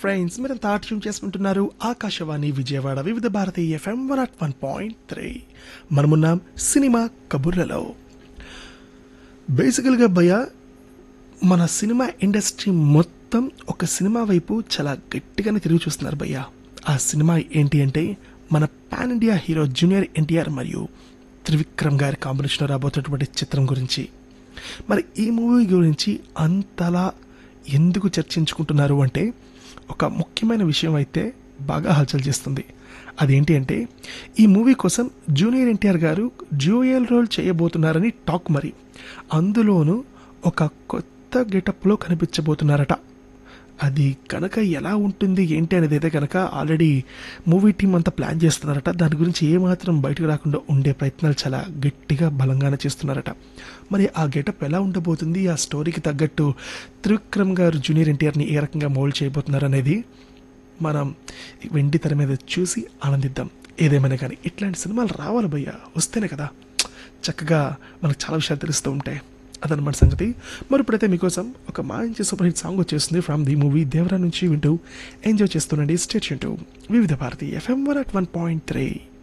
friends మీరంతా tune చేసుకుంటున్నారు Akashvani Vijayawada Vividha Bharati FM one at one point three మనమున్నాం సినిమా కబుర్లలో బేసికల్గా భయ మన సినిమా ఇండస్ట్రీ మొత్తం ఒక సినిమా వైపు చాలా గట్టిగానే తిరిగి చూస్తున్నారు భయ్య ఆ సినిమా ఏంటి అంటే మన pan India hero junior NTR మరియు త్రివిక్రమ్ గారి కాంబినేషన్లో రాబోతున్నటువంటి చిత్రం గురించి మరి ఈ మూవీ గురించి అంతలా ఎందుకు చర్చించుకుంటున్నారు అంటే ఒక ముఖ్యమైన విషయం అయితే బాగా హల్చల్ చేస్తుంది అదేంటి అంటే ఈ మూవీ కోసం జూనియర్ ఎన్టీఆర్ గారు డ్యూయల్ రోల్ చేయబోతున్నారని టాక్ మరి అందులోనూ ఒక కొత్త గెటప్లో కనిపించబోతున్నారట అది కనుక ఎలా ఉంటుంది ఏంటి అనేది అయితే కనుక ఆల్రెడీ మూవీ టీం అంతా ప్లాన్ చేస్తున్నారట దాని గురించి ఏమాత్రం బయటకు రాకుండా ఉండే ప్రయత్నాలు చాలా గట్టిగా బలంగానే చేస్తున్నారట మరి ఆ గెటప్ ఎలా ఉండబోతుంది ఆ స్టోరీకి తగ్గట్టు త్రివిక్రమ్ గారు జూనియర్ ఎన్టీఆర్ని ఏ రకంగా మౌల్డ్ చేయబోతున్నారు అనేది మనం వెండి తెర మీద చూసి ఆనందిద్దాం ఏదేమైనా కానీ ఇట్లాంటి సినిమాలు రావాలి భయ్య వస్తేనే కదా చక్కగా మనకు చాలా విషయాలు తెలుస్తూ ఉంటాయి అదనమాట సంగతి మరి ఇప్పుడైతే మీకోసం ఒక మంచి సూపర్ హిట్ సాంగ్ వచ్చేస్తుంది ఫ్రమ్ ది మూవీ దేవరా నుంచి వింటూ ఎంజాయ్ చేస్తుండండి state Vividha Bharati FM one at one point three